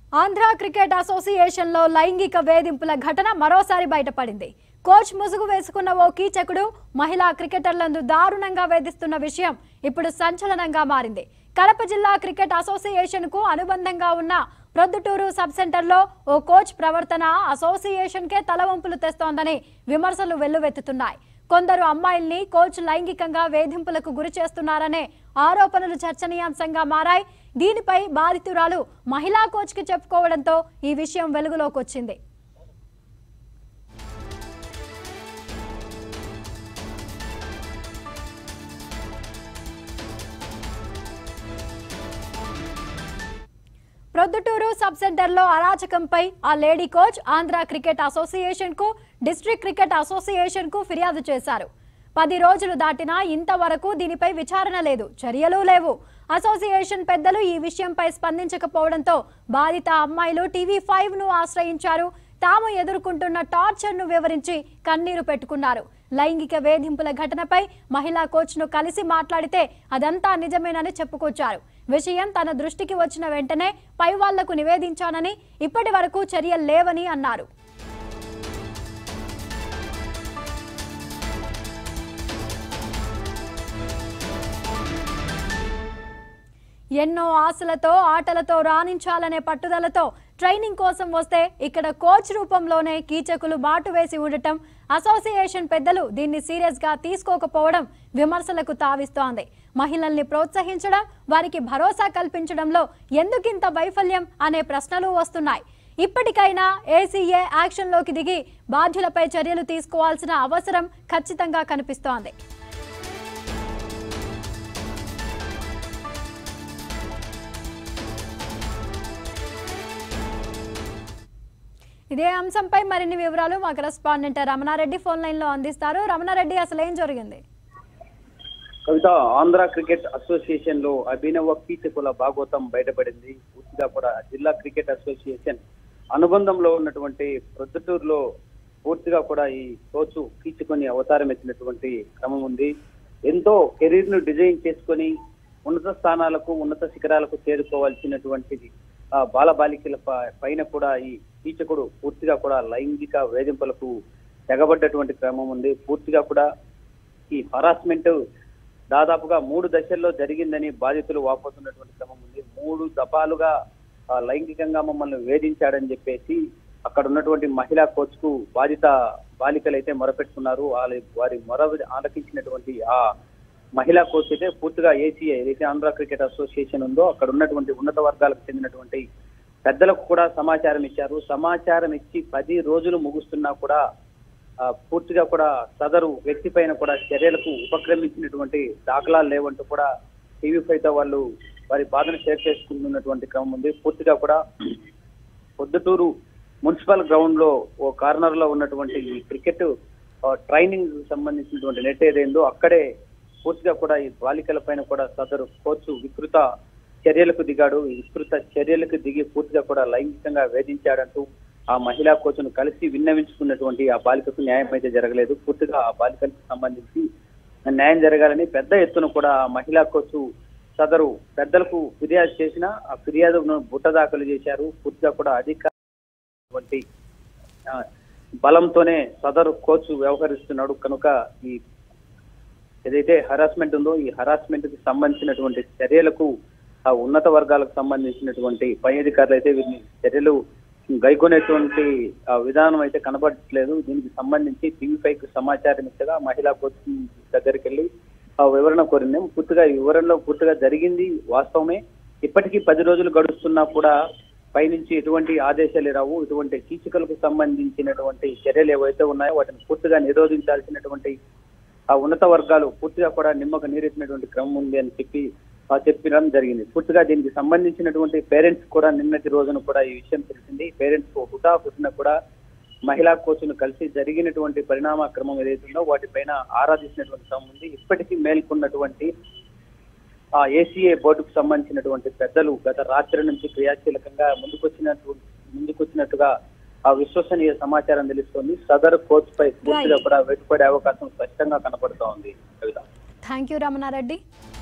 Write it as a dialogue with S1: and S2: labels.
S1: Andhra cricket అసోసియేషన్లో లైంగిక వేధింపుల ఘటన మరోసారి బయటపడింది కోచ్ ముసుగు వేసుకున్న ఓ కీచకుడు మహిళా క్రికెటర్లను దారుణంగా వేధిస్తున్న విషయం ఇప్పుడు సంచలనంగా మారింది కడప జిల్లా క్రికెట్ అసోసియేషన్ కు అనుబంధంగా ఉన్న ప్రొద్దుటూరు సబ్ సెంటర్లో ఓ కోచ్ ప్రవర్తన అసోసియేషన్కే తలవంపులు తెస్తోందని విమర్శలు వెల్లువెత్తుతున్నాయి కొందరు అమ్మాయిల్ని కోచ్ లైంగికంగా వేధింపులకు గురి చేస్తున్నారనే ఆరోపణలు చర్చనీయాంశంగా మారాయి దీనిపై బాధితురాలు మహిళా కోచ్కి చెప్పుకోవడంతో ఈ విషయం వెలుగులోకి వచ్చింది ప్రొద్దుటూరు సబ్ సెంటర్లో అరాచకంపై ఆ lady coach Andhra cricket association కు డిస్ట్రిక్ట్ క్రికెట్ అసోసియేషన్ కు ఫిర్యాదు చేశారు పది రోజులు దాటినా ఇంతవరకు దీనిపై విచారణ లేదు చర్యలు లేవు అసోసియేషన్ పెద్దలు ఈ విషయంపై స్పందించకపోవడంతో బాధిత అమ్మాయిలు టీవీ ఫైవ్ ను ఆశ్రయించారు తాము ఎదుర్కొంటున్న టార్చర్ ను వివరించి కన్నీరు పెట్టుకున్నారు లైంగిక వేధింపుల ఘటనపై మహిళా కోచ్ ను కలిసి మాట్లాడితే అదంతా నిజమేనని చెప్పుకొచ్చారు విషయం తన దృష్టికి వచ్చిన వెంటనే పై వాళ్లకు నివేదించానని ఇప్పటి వరకు చర్యలు లేవని అన్నారు ఎన్నో ఆశలతో ఆటలతో రాణించాలనే పట్టుదలతో ట్రైనింగ్ కోసం వస్తే ఇక్కడ కోచ్ రూపంలోనే కీచకులు బాటు వేసి ఉండటం అసోసియేషన్ పెద్దలు దీన్ని సీరియస్ గా తీసుకోకపోవడం విమర్శలకు తావిస్తోంది మహిళల్ని ప్రోత్సహించడం వారికి భరోసా కల్పించడంలో ఎందుకింత వైఫల్యం అనే ప్రశ్నలు వస్తున్నాయి ఇప్పటికైనా ఏసీఏ యాక్షన్లోకి దిగి బాధ్యులపై చర్యలు తీసుకోవాల్సిన అవసరం ఖచ్చితంగా కనిపిస్తోంది ఇదే అంశంపై మరిన్ని వివరాలు మా కరెస్పాండెంట్ రమణారెడ్డి ఫోన్ లైన్ లో అందిస్తారు రమణారెడ్డి అసలు ఏం జరిగింది
S2: కవిత ఆంధ్ర క్రికెట్ అసోసియేషన్ లో అభినవ కీచకుల భాగోతం బయటపడింది పూర్తిగా కూడా జిల్లా క్రికెట్ అసోసియేషన్ అనుబంధంలో ఉన్నటువంటి ప్రొద్దుటూరులో పూర్తిగా కూడా ఈ కోచు కీచుకొని అవతారం ఎత్తినటువంటి క్రమం ఉంది ఎంతో కెరీర్ ను డిజైన్ చేసుకొని ఉన్నత స్థానాలకు ఉన్నత శిఖరాలకు చేరుకోవాల్సినటువంటిది ఆ బాల బాలికల ప- పైన కూడా ఈ కీచకుడు పూర్తిగా కూడా లైంగిక వేధింపులకు తెగబడ్డటువంటి క్రమం ఉంది పూర్తిగా కూడా ఈ హరాస్మెంట్ దాదాపుగా మూడు దశల్లో జరిగిందని బాధితులు వాపోతున్నటువంటి క్రమం ఉంది మూడు దఫాలుగా ఆ, లైంగికంగా మమ్మల్ని వేధించాడని చెప్పేసి అక్కడ ఉన్నటువంటి మహిళా కోచ్ కు బాధిత బాలికలు అయితే మొరపెట్టుకున్నారు వాళ్ళ- వారి మొర ఆలకించినటువంటి ఆ మహిళా కోచ్ అయితే పూర్తిగా ఏసీఐ ఏదైతే ఆంధ్ర క్రికెట్ అసోసియేషన్ ఉందో అక్కడ ఉన్నటువంటి ఉన్నత వర్గాలకు చెందినటువంటి పెద్దలకు కూడా సమాచారం ఇచ్చారు సమాచారం ఇచ్చి పది రోజులు ముగుస్తున్నా కూడా ఆ, పూర్తిగా కూడా సదరు వ్యక్తి పైన కూడా చర్యలకు ఉపక్రమించినటువంటి దాఖలాలు లేవంటూ కూడా టీవీ ఫైవ్ తో వాళ్ళు వారి బాధను షేర్ చేసుకుంటున్నటువంటి క్రమం ఉంది పూర్తిగా కూడా పొద్దుటూరు మున్సిపల్ గ్రౌండ్ లో ఓ కార్నర్ లో ఉన్నటువంటి ఈ క్రికెట్ ఆ, ట్రైనింగ్ సంబంధించినటువంటి నెట్ ఏదైందో అక్కడే పూర్తిగా కూడా ఈ బాలికల పైన కూడా సదరు కోచ్ వికృత చర్యలకు దిగాడు ఈ వికృత చర్యలకు దిగి పూర్తిగా కూడా లైంగికంగా వేధించాడంటూ ఆ మహిళా కోచ్ను కలిసి విన్నవించుకున్నటువంటి ఆ బాలికకు న్యాయం అయితే జరగలేదు పూర్తిగా ఆ బాలికలకు సంబంధించి న్యాయం జరగాలని పెద్ద ఎత్తున కూడా ఆ మహిళా కోచ్ సదరు పెద్దలకు ఫిర్యాదు చేసిన ఆ ఫిర్యాదును బుట్ట దాఖలు చేశారు పూర్తిగా కూడా అధికారి ఆ, బలంతోనే సదరు కోచ్ వ్యవహరిస్తున్నాడు కనుక ఈ ఏదైతే హరాస్మెంట్ ఉందో ఈ హరాస్మెంట్ కి సంబంధించినటువంటి చర్యలకు ఆ ఉన్నత వర్గాలకు సంబంధించినటువంటి పై అధికారులు అయితే వీరిని చర్యలు గైకొనేటువంటి ఆ విధానం అయితే కనబడట్లేదు దీనికి సంబంధించి టీవీ ఫైవ్ కు సమాచారం ఇచ్చగా మహిళా కోచ్ దగ్గరికి వెళ్ళి ఆ వివరణ కోరింది పూర్తిగా ఈ వివరణలో పూర్తిగా జరిగింది వాస్తవమే ఇప్పటికీ పది రోజులు గడుస్తున్నా కూడా పైనుంచి ఎటువంటి ఆదేశాలు రావు ఇటువంటి కీచకులకు సంబంధించినటువంటి చర్యలు ఏవైతే ఉన్నాయో వాటిని పూర్తిగా నిరోధించాల్సినటువంటి ఆ ఉన్నత వర్గాలు పూర్తిగా కూడా నిమ్మక నీరెత్తినటువంటి క్రమం ఉంది అని చెప్పి ఆ చెప్పడం జరిగింది పూర్తిగా దీనికి సంబంధించినటువంటి పేరెంట్స్ కూడా నిన్నటి రోజున కూడా ఈ విషయం తెలిసింది పేరెంట్స్ హుటా హుటిన కూడా మహిళా కోచ్ను కలిసి జరిగినటువంటి పరిణామ క్రమం ఏదైతే ఉందో వాటిపైన ఆరాధించినటువంటి క్రమం ఉంది ఇప్పటికీ మేల్కొన్నటువంటి ఆ ఏసీఏ బోర్డుకు సంబంధించినటువంటి పెద్దలు గత రాత్రి నుంచి క్రియాశీలకంగా ముందుకొచ్చినట్టు ముందుకొచ్చినట్టుగా ఆ విశ్వసనీయ సమాచారం తెలుస్తోంది సదరు కోచ్ పై పూర్తిగా కూడా వెట్టుపడే అవకాశం స్పష్టంగా కనపడుతోంది కవిత
S1: థ్యాంక్ యూ రమణారెడ్డి